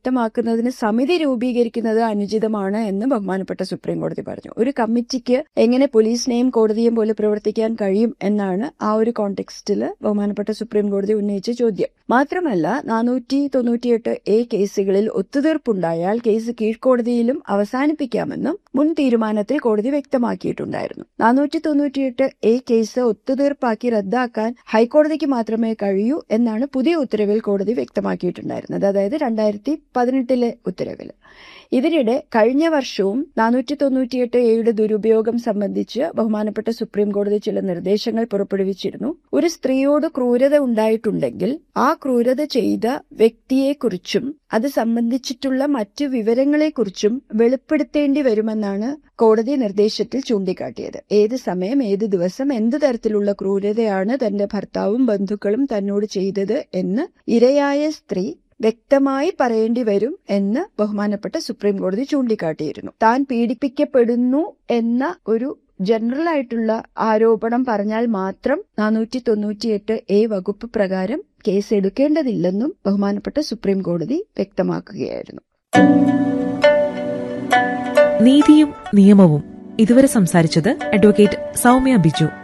വ്യക്തമാക്കുന്നതിന് സമിതി രൂപീകരിക്കുന്നത് അനുചിതമാണ് എന്ന് ബഹുമാനപ്പെട്ട സുപ്രീം കോടതി പറഞ്ഞു ഒരു കമ്മിറ്റിക്ക് എങ്ങനെ പോലീസിനെയും കോടതിയെയും പോലെ പ്രവർത്തിക്കാൻ കഴിയും എന്നാണ് ആ ഒരു കോണ്ടെക്സ്റ്റിൽ ബഹുമാനപ്പെട്ട സുപ്രീം കോടതി ഉന്നയിച്ച ചോദ്യം മാത്രമല്ല നാനൂറ്റി തൊണ്ണൂറ്റിയെട്ട് എ കേസുകളിൽ ഒത്തുതീർപ്പുണ്ടായാൽ കേസ് കീഴ്ക്കോടതിയിലും അവസാനിപ്പിക്കാമെന്നും മുൻ തീരുമാനത്തിൽ കോടതി വ്യക്തമാക്കിയിട്ടുണ്ടായിരുന്നു നാനൂറ്റി തൊണ്ണൂറ്റിയെട്ട് എ കേസ് ഒത്തുതീർപ്പാക്കി റദ്ദാക്കാൻ ഹൈക്കോടതിക്ക് മാത്രമേ കഴിയൂ എന്നാണ് പുതിയ ഉത്തരവിൽ കോടതി വ്യക്തമാക്കിയിട്ടുണ്ടായിരുന്നത് അതായത് രണ്ടായിരത്തി പതിനെട്ടിലെ ഉത്തരവിൽ ഇതിനിടെ കഴിഞ്ഞ വർഷവും നാനൂറ്റി തൊണ്ണൂറ്റിയെട്ട് എയുടെ ദുരുപയോഗം സംബന്ധിച്ച് ബഹുമാനപ്പെട്ട സുപ്രീം കോടതി ചില നിർദ്ദേശങ്ങൾ പുറപ്പെടുവിച്ചിരുന്നു ഒരു സ്ത്രീയോട് ക്രൂരത ഉണ്ടായിട്ടുണ്ടെങ്കിൽ ആ ക്രൂരത ചെയ്ത വ്യക്തിയെക്കുറിച്ചും അത് സംബന്ധിച്ചിട്ടുള്ള മറ്റു വിവരങ്ങളെക്കുറിച്ചും വെളിപ്പെടുത്തേണ്ടി വരുമെന്നാണ് കോടതി നിർദ്ദേശത്തിൽ ചൂണ്ടിക്കാട്ടിയത് ഏത് സമയം ഏത് ദിവസം എന്ത് തരത്തിലുള്ള ക്രൂരതയാണ് തന്റെ ഭർത്താവും ബന്ധുക്കളും തന്നോട് ചെയ്തത് എന്ന് ഇരയായ സ്ത്രീ വ്യക്തമായി പറയേണ്ടി വരും എന്ന് ബഹുമാനപ്പെട്ട സുപ്രീം കോടതി ചൂണ്ടിക്കാട്ടിയിരുന്നു താൻ പീഡിപ്പിക്കപ്പെടുന്നു എന്ന ഒരു ജനറൽ ആയിട്ടുള്ള ആരോപണം പറഞ്ഞാൽ മാത്രം നാനൂറ്റി തൊണ്ണൂറ്റിയെട്ട് എ വകുപ്പ് പ്രകാരം കേസ് എടുക്കേണ്ടതില്ലെന്നും ബഹുമാനപ്പെട്ട സുപ്രീം കോടതി വ്യക്തമാക്കുകയായിരുന്നു നീതിയും നിയമവും ഇതുവരെ സംസാരിച്ചത് അഡ്വക്കേറ്റ് സൗമ്യ ബിജു